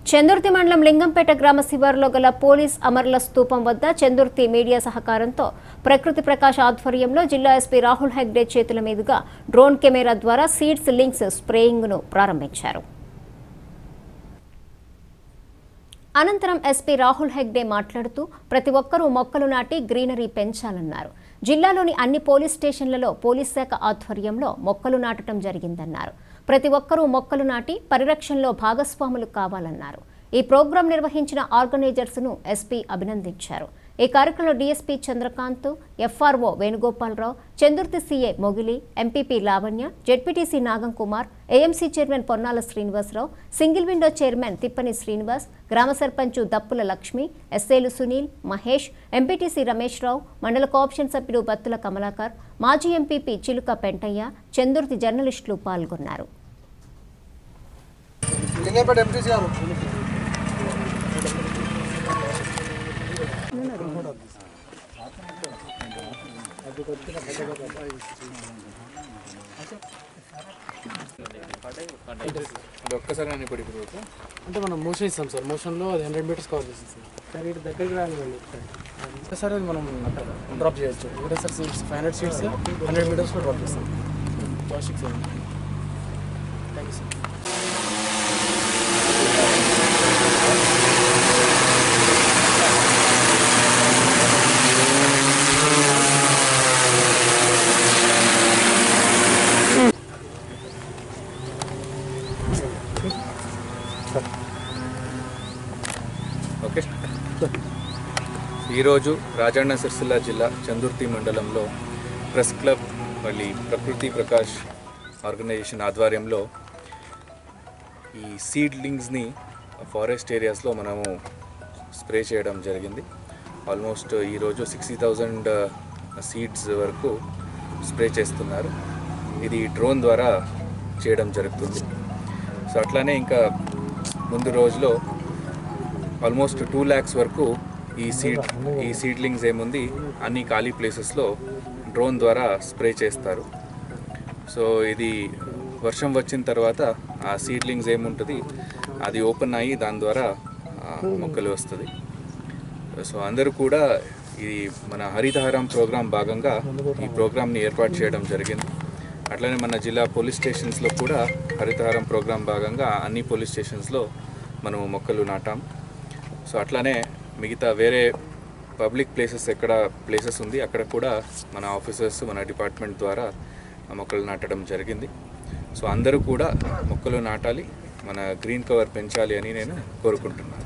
చందుర్తి మండలం లింగంపేట గ్రామ శివారులో గల పోలీస్ అమరుల స్తూపం వద్ద చందుర్తి మీడియా సహకారంతో ప్రకృతి ప్రకాశ్ ఆధ్వర్యంలో జిల్లా ఎస్పీ రాహుల్ హెగ్డే చేతుల మీదుగా డ్రోన్ కెమెరా ద్వారా సీడ్స్ లింక్స్ స్ప్రేయింగ్ను ప్రారంభించారు అనంతరం ఎస్పీ రాహుల్ హెగ్డే మాట్లాడుతూ ప్రతి ఒక్కరూ మొక్కలు నాటి గ్రీనరీ పెంచాలన్నారు జిల్లాలోని అన్ని పోలీస్ స్టేషన్లలో పోలీస్ శాఖ ఆధ్వర్యంలో మొక్కలు నాటడం జరిగిందన్నారు ప్రతి ఒక్కరూ మొక్కలు నాటి పరిరక్షణలో భాగస్వాములు కావాలన్నారు ఈ ప్రోగ్రాం నిర్వహించిన ఆర్గనైజర్స్ ను ఎస్పీ అభినందించారు ఈ కార్యక్రమంలో DSP Chandrakant FRO Venugopalarao Chandurthi CA Mogili MPP Lavanya ZPTC Nagam Kumar AMC chairman Ponnala Srinivasarao single window chairman Thippani Srinivas గ్రామ సర్పంచు దప్పుల లక్ష్మి ఎస్ఏలు సునీల్ మహేష్ ఎంపీటీసీ రమేష్ రావు మండల కోఆప్షన్ సభ్యుడు బత్తుల కమలాకర్ మాజీ ఎంపీపీ చిలుక పెంటయ్య చందుర్తి జర్నలిస్టులు పాల్గొన్నారు లింగంపేట ఎంపీసీ గారు అంటే ఒక్కసారి అని ఇప్పుడు ఇప్పుడు అంటే మనం మోషన్ ఇస్తాం సార్ మోషన్లో అది హండ్రెడ్ మీటర్స్ కవర్ చేస్తాం సార్ సార్ ఇటు దగ్గరికి రానివ్వండి ఒకసారి అది మనం డ్రాప్ చేయొచ్చు ఒకటేసారి seats five hundred seats hundred మీటర్స్లో డ్రాప్ చేస్తాం plastic sir thank you sir okay ఈరోజు రాజన్న సిరిసిల్ల జిల్లా చందుర్తి మండలంలో ప్రెస్ క్లబ్ మళ్ళీ ప్రకృతి ప్రకాష్ ఆర్గనైజేషన్ ఆధ్వర్యంలో ఈ సీడ్లింగ్స్ని ఫారెస్ట్ ఏరియాస్లో మనము స్ప్రే చేయడం జరిగింది ఆల్మోస్ట్ ఈరోజు సిక్స్టీ థౌజండ్ సీడ్స్ వరకు స్ప్రే చేస్తున్నారు ఇది డ్రోన్ ద్వారా చేయడం జరుగుతుంది సో అట్లానే ఇంకా ముందు రోజులో ఆల్మోస్ట్ టూ ల్యాక్స్ వరకు ఈ సీడ్ ఈ సీడ్లింగ్స్ ఏముంది అన్ని ఖాళీ ప్లేసెస్లో డ్రోన్ ద్వారా స్ప్రే చేస్తారు సో ఇది వర్షం వచ్చిన తర్వాత ఆ సీడ్లింగ్స్ ఏముంటుంది అది ఓపెన్ అయ్యి దాని ద్వారా ఆ, మొక్కలు వస్తుంది సో అందరూ కూడా ఇది మన హరితహారం ప్రోగ్రాం భాగంగా ఈ ప్రోగ్రామ్ని ఏర్పాటు చేయడం జరిగింది అట్లనే మన జిల్లా పోలీస్ స్టేషన్స్లో కూడా హరితహారం ప్రోగ్రాం భాగంగా అన్ని పోలీస్ స్టేషన్స్లో మనము మొక్కలు నాటాం సో అట్లానే మిగతా వేరే పబ్లిక్ ప్లేసెస్ ఎక్కడ ప్లేసెస్ ఉంది అక్కడ కూడా మన ఆఫీసర్స్ మన డిపార్ట్మెంట్ ద్వారా ఆ మొక్కలు నాటడం జరిగింది సో అందరూ కూడా మొక్కలు నాటాలి మన గ్రీన్ కవర్ పెంచాలి అని నేను కోరుకుంటున్నాను